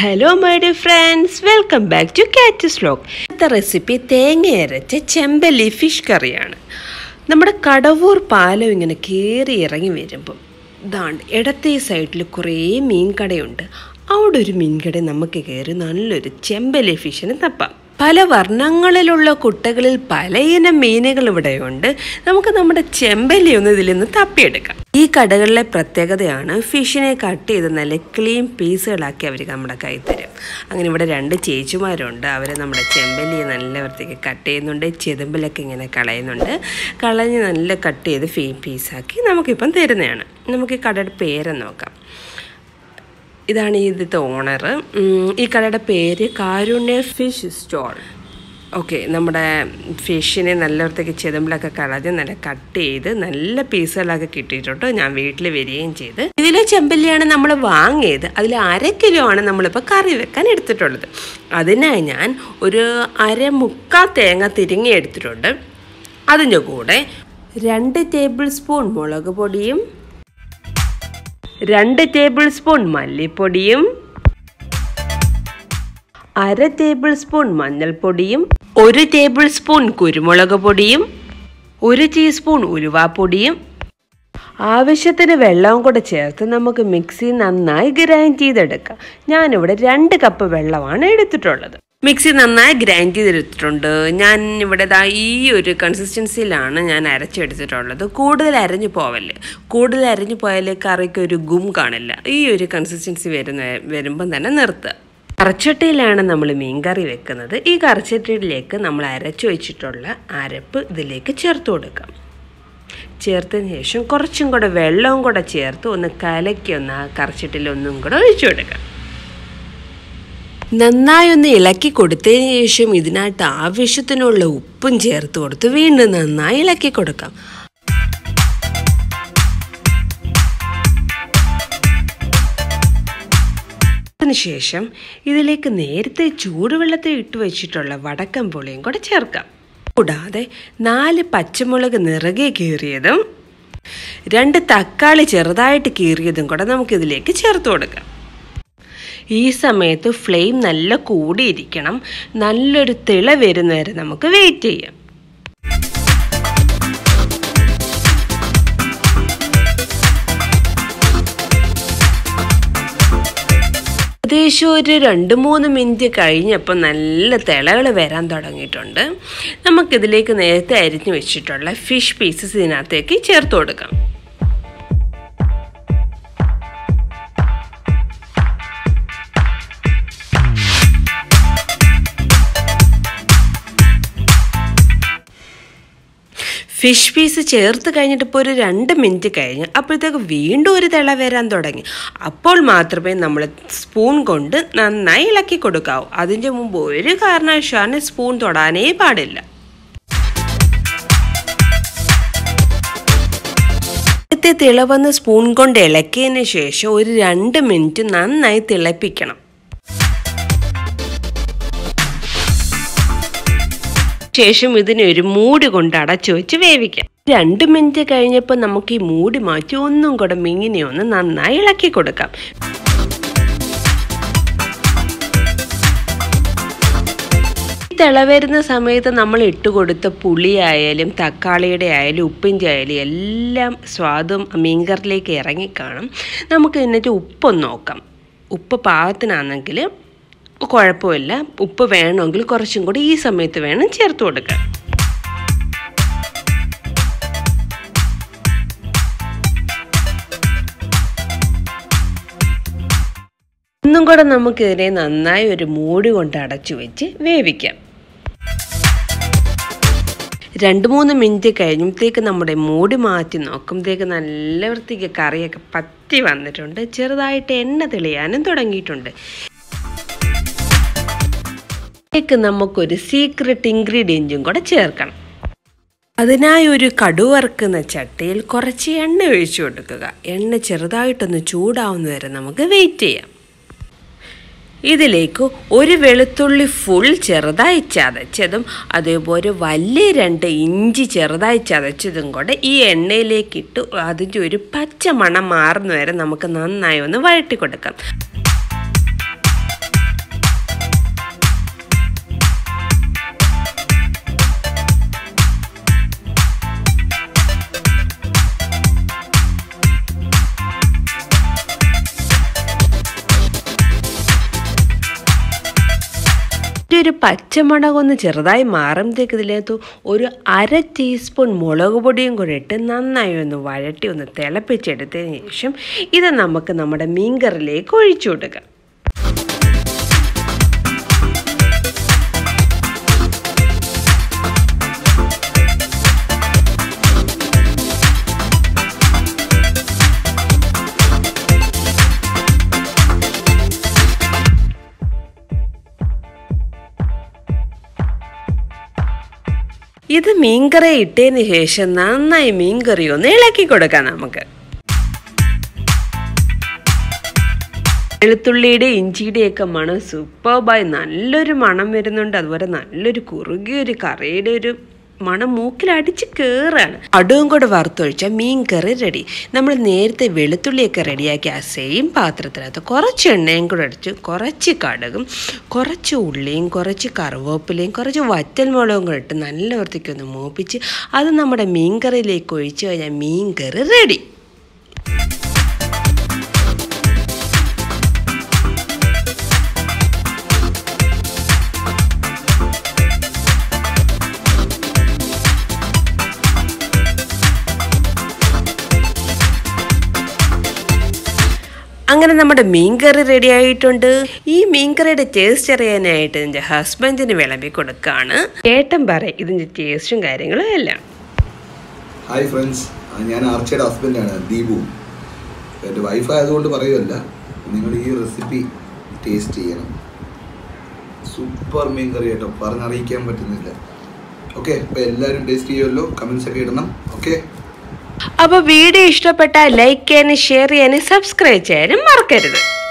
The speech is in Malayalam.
hello my dear friends welcome back to Cat's vlog ഇന്നത്തെ റെസിപ്പി തേങ്ങ അരച്ച ചെമ്പല്ലി ഫിഷ് കറിയാണ് നമ്മുടെ കടവൂർ പാലം ഇങ്ങനെ കയറി ഇറങ്ങി വരുമ്പം ഇതാണ്ട് ഇടത്തെ സൈഡിൽ കുറേ മീൻ കടയുണ്ട് അവിടെ ഒരു മീൻകട നമുക്ക് കയറി നല്ലൊരു ചെമ്പല്ലി ഫിഷിന് തപ്പാം പല വർണ്ണങ്ങളിലുള്ള കുട്ടകളിൽ പലയിനം മീനുകൾ ഇവിടെയുണ്ട് നമുക്ക് നമ്മുടെ ചെമ്പല്ലി ഒന്ന് ഇതിൽ നിന്ന് തപ്പിയെടുക്കാം ഈ കടകളിലെ പ്രത്യേകതയാണ് ഫിഷിനെ കട്ട് ചെയ്ത് നല്ല ക്ലീൻ പീസുകളാക്കി അവർ നമ്മുടെ കൈ തരും അങ്ങനെ ഇവിടെ രണ്ട് ചേച്ചിമാരുണ്ട് അവർ നമ്മുടെ ചെമ്പല്ലിയെ നല്ല വൃത്തിക്ക് കട്ട് ചെയ്യുന്നുണ്ട് ചെതുമ്പിലൊക്കെ ഇങ്ങനെ കളയുന്നുണ്ട് കളഞ്ഞ് നല്ല കട്ട് ചെയ്ത് ഫീ പീസാക്കി നമുക്കിപ്പം തരുന്നതാണ് നമുക്ക് ഈ കടയുടെ പേര് നോക്കാം ഇതാണ് ഇതിൻ്റെ ഓണർ ഈ കടയുടെ പേര് കാരുണ്യ ഫിഷ് സ്റ്റോൾ ഓക്കെ നമ്മുടെ ഫിഷിനെ നല്ല വൃത്തിക്ക് ചെതുമ്പിലൊക്കെ കളഞ്ഞ് നല്ല കട്ട് ചെയ്ത് നല്ല പീസുകളൊക്കെ കിട്ടിയിട്ടുണ്ട് ഞാൻ വീട്ടിൽ വരികയും ചെയ്ത് ഇതിലെ ചെമ്പല്ലിയാണ് നമ്മൾ വാങ്ങിയത് അതിൽ അര കിലോ ആണ് നമ്മളിപ്പോൾ കറി വെക്കാൻ എടുത്തിട്ടുള്ളത് അതിനായി ഞാൻ ഒരു അര മുക്കാൽ തേങ്ങ തിരിങ്ങി എടുത്തിട്ടുണ്ട് അതിൻ്റെ കൂടെ രണ്ട് ടേബിൾ സ്പൂൺ മുളക് പൊടിയും രണ്ട് ടേബിൾ സ്പൂൺ മല്ലിപ്പൊടിയും അര ടേബിൾ സ്പൂൺ മഞ്ഞൾപ്പൊടിയും ഒരു ടേബിൾ സ്പൂൺ കുരുമുളക് പൊടിയും ഒരു ടീസ്പൂൺ ഉലുവാപ്പൊടിയും ആവശ്യത്തിന് വെള്ളവും കൂടെ ചേർത്ത് നമുക്ക് മിക്സി നന്നായി ഗ്രൈൻഡ് ചെയ്തെടുക്കാം ഞാനിവിടെ രണ്ട് കപ്പ് വെള്ളമാണ് എടുത്തിട്ടുള്ളത് മിക്സി നന്നായി ഗ്രൈൻഡ് ചെയ്തെടുത്തിട്ടുണ്ട് ഞാൻ ഇവിടെ ദാ ഈ ഒരു കൺസിസ്റ്റൻസിയിലാണ് ഞാൻ അരച്ചെടുത്തിട്ടുള്ളത് കൂടുതൽ അരഞ്ഞു പോവല്ലേ കൂടുതൽ അരഞ്ഞു പോയാൽ കറിക്ക് ഒരു ഗും കാണില്ല ഈ ഒരു കൺസിസ്റ്റൻസി വരുന്ന വരുമ്പം തന്നെ നിർത്തുക കറച്ചട്ടിയിലാണ് നമ്മൾ മീൻകറി വെക്കുന്നത് ഈ കറച്ചട്ടിയിലേക്ക് നമ്മൾ അരച്ചു വെച്ചിട്ടുള്ള അരപ്പ് ഇതിലേക്ക് ചേർത്ത് കൊടുക്കാം ചേർത്തതിന് ശേഷം കുറച്ചും കൂടെ വെള്ളവും കൂടെ ചേർത്ത് ഒന്ന് കലക്കി ഒന്ന് ആ കറച്ചിട്ടിൽ ഒന്നും കൂടെ ഒഴിച്ചു കൊടുക്കാം നന്നായി ഒന്ന് ഇളക്കി കൊടുത്തതിന് ശേഷം ഇതിനായിട്ട് ആവശ്യത്തിനുള്ള ഉപ്പും ചേർത്ത് കൊടുത്ത് വീണ്ടും നന്നായി ഇളക്കി കൊടുക്കാം അതിനുശേഷം ഇതിലേക്ക് നേരത്തെ ചൂടുവെള്ളത്തിൽ ഇട്ട് വെച്ചിട്ടുള്ള വടക്കം പുളിയും കൂടെ ചേർക്കാം കൂടാതെ നാല് പച്ചമുളക് നിറകെ കീറിയതും രണ്ട് തക്കാളി ചെറുതായിട്ട് കീറിയതും കൂടെ നമുക്കിതിലേക്ക് ചേർത്ത് കൊടുക്കാം ഈ സമയത്ത് ഫ്ലെയിം നല്ല കൂടിയിരിക്കണം നല്ലൊരു തിള വരുന്നവരെ നമുക്ക് വെയിറ്റ് ചെയ്യാം ഏകദേശം ഒരു രണ്ട് മൂന്ന് മിനിറ്റ് കഴിഞ്ഞപ്പോൾ നല്ല തിളകൾ വരാൻ തുടങ്ങിയിട്ടുണ്ട് നമുക്കിതിലേക്ക് നേരത്തെ അരിഞ്ഞു വെച്ചിട്ടുള്ള ഫിഷ് പീസസ് ഇതിനകത്തേക്ക് ചേർത്ത് കൊടുക്കാം ഫിഷ് പീസ് ചേർത്ത് കഴിഞ്ഞിട്ട് ഇപ്പോൾ ഒരു രണ്ട് മിനിറ്റ് കഴിഞ്ഞ് അപ്പോഴത്തേക്ക് വീണ്ടും ഒരു തിള വരാൻ തുടങ്ങി അപ്പോൾ മാത്രമേ നമ്മൾ സ്പൂൺ കൊണ്ട് നന്നായി ഇളക്കി കൊടുക്കാവൂ അതിൻ്റെ മുമ്പ് ഒരു കാരണവശാലും സ്പൂൺ തൊടാനേ പാടില്ല ആദ്യത്തെ തിളവന്ന് സ്പൂൺ കൊണ്ട് ഇളക്കിയതിന് ശേഷം ഒരു രണ്ട് മിനിറ്റ് നന്നായി തിളപ്പിക്കണം ശേഷം ഇതിനെ ഒരു മൂടി കൊണ്ട് അടച്ചു വെച്ച് വേവിക്കാം രണ്ട് മിനിറ്റ് കഴിഞ്ഞപ്പോൾ നമുക്ക് ഈ മൂടി മാറ്റി ഒന്നും കൂടെ മീനിനെ ഒന്ന് നന്നായി ഇളക്കി കൊടുക്കാം തിള വരുന്ന സമയത്ത് നമ്മൾ ഇട്ട് കൊടുത്ത പുളിയായാലും തക്കാളിയുടെ ആയാലും ഉപ്പിൻ്റെ ആയാലും എല്ലാം സ്വാദും മീൻകറിലേക്ക് ഇറങ്ങിക്കാണും നമുക്ക് എന്നിട്ട് ഉപ്പൊന്ന് നോക്കാം ഉപ്പ് പാകത്തിനാണെങ്കിൽ കുഴപ്പമില്ല ഉപ്പ് വേണമെങ്കിൽ കുറച്ചും കൂടി ഈ സമയത്ത് വേണം ചേർത്ത് കൊടുക്കാൻ ഒന്നും കൂടെ നമുക്കിതിനെ നന്നായി ഒരു മൂടി കൊണ്ട് അടച്ചു വെച്ച് വേവിക്കാം രണ്ട് മൂന്ന് മിനിറ്റ് കഴിഞ്ഞപ്പോഴത്തേക്ക് നമ്മുടെ മൂടി മാറ്റി നോക്കുമ്പോഴത്തേക്ക് നല്ല വൃത്തിക്ക് കറിയൊക്കെ പറ്റി വന്നിട്ടുണ്ട് ചെറുതായിട്ട് എണ്ണ തെളിയാനും തുടങ്ങിയിട്ടുണ്ട് ഇതിലേക്ക് നമുക്കൊരു സീക്രട്ട് ഇൻഗ്രീഡിയൻറ്റും കൂടെ ചേർക്കണം അതിനായി ഒരു കടു വറുക്കുന്ന ചട്ടിയിൽ കുറച്ച് എണ്ണ ഒഴിച്ചു കൊടുക്കുക എണ്ണ ചെറുതായിട്ടൊന്ന് ചൂടാവുന്ന വരെ നമുക്ക് വെയിറ്റ് ചെയ്യാം ഇതിലേക്ക് ഒരു വെളുത്തുള്ളി ഫുൾ ചെറുതായി ചതച്ചതും അതേപോലെ വലിയ രണ്ട് ഇഞ്ചി ചെറുതായി ചതച്ചതും കൂടെ ഈ എണ്ണയിലേക്ക് ഇട്ട് അതിൻ്റെ ഒരു പച്ച മണം മാറുന്ന വരെ നമുക്ക് നന്നായി ഒന്ന് വഴറ്റി കൊടുക്കാം ഒരു പച്ചമുളക് ഒന്ന് ചെറുതായി മാറുമ്പോഴത്തേക്ക് ഇതിലേക്ക് ഒരു അര ടീസ്പൂൺ മുളക് പൊടിയും കൂടെ ഇട്ട് നന്നായി ഒന്ന് വഴട്ടി ഒന്ന് തിളപ്പിച്ചെടുത്തതിന് ശേഷം ഇത് നമുക്ക് നമ്മുടെ മീൻകറിലേക്ക് ഒഴിച്ചു കൊടുക്കാം ഇത് മീൻകറി ഇട്ടതിന് ശേഷം നന്നായി മീൻകറി ഒന്ന് ഇളക്കി കൊടുക്കാം നമുക്ക് വെളുത്തുള്ളിയുടെ ഇഞ്ചിയുടെയൊക്കെ മണം സൂപ്പർബായി നല്ലൊരു മണം വരുന്നുണ്ട് അതുപോലെ നല്ലൊരു കുറുകിയൊരു കറിയുടെ ഒരു മണം മൂക്കിലടിച്ച് കയറാണ് അടുവും കൂടെ വറുത്തൊഴിച്ചാൽ മീൻ കറി റെഡി നമ്മൾ നേരത്തെ വെളുത്തുള്ളിയൊക്കെ റെഡിയാക്കി ആ സെയിം പാത്രത്തിനകത്ത് കുറച്ച് എണ്ണയും കൂടെ അടിച്ച് കുറച്ച് കടുകും കുറച്ച് ഉള്ളിയും കുറച്ച് കറുവേപ്പിലയും കുറച്ച് വറ്റൽമുളകും കൂടെ ഇട്ട് നല്ല വൃത്തിക്ക് ഒന്ന് മൂപ്പിച്ച് അത് നമ്മുടെ മീൻ കറിയിലേക്ക് ഒഴിച്ച് കഴിഞ്ഞാൽ മീൻ കറി റെഡി അങ്ങനെ നമ്മുടെ മീൻകറി റെഡി ആയിട്ടുണ്ട് ഈ മീൻകറിയുടെ ടേസ്റ്റ് അറിയാനായിട്ട് എൻ്റെ ഹസ്ബൻഡിന് വിളമ്പി കൊടുക്കാണ് ഏട്ടൻ പറയും ഇതിൻ്റെ ടേസ്റ്റും കാര്യങ്ങളും എല്ലാം ഹായ് ഫ്രണ്ട്സ് ഞാൻ ആർച്ചയുടെ ഹസ്ബൻഡാണ് ദീപു എൻ്റെ വൈഫ് ആയതുകൊണ്ട് പറയുമല്ല നിങ്ങൾ ഈ റെസിപ്പി ടേസ്റ്റ് ചെയ്യണം സൂപ്പർ മീൻ കറി കേട്ടോ പറഞ്ഞറിയിക്കാൻ പറ്റുന്നില്ല ഓക്കെ അപ്പോൾ എല്ലാവരും ടേസ്റ്റ് ചെയ്യുമല്ലോ കമൻസ് ഒക്കെ ഇടണം ഓക്കെ അപ്പോൾ വീഡിയോ ഇഷ്ടപ്പെട്ടാൽ ലൈക്ക് ചെയ്യാനും ഷെയർ ചെയ്യാനും സബ്സ്ക്രൈബ് ചെയ്യാനും മറക്കരുത്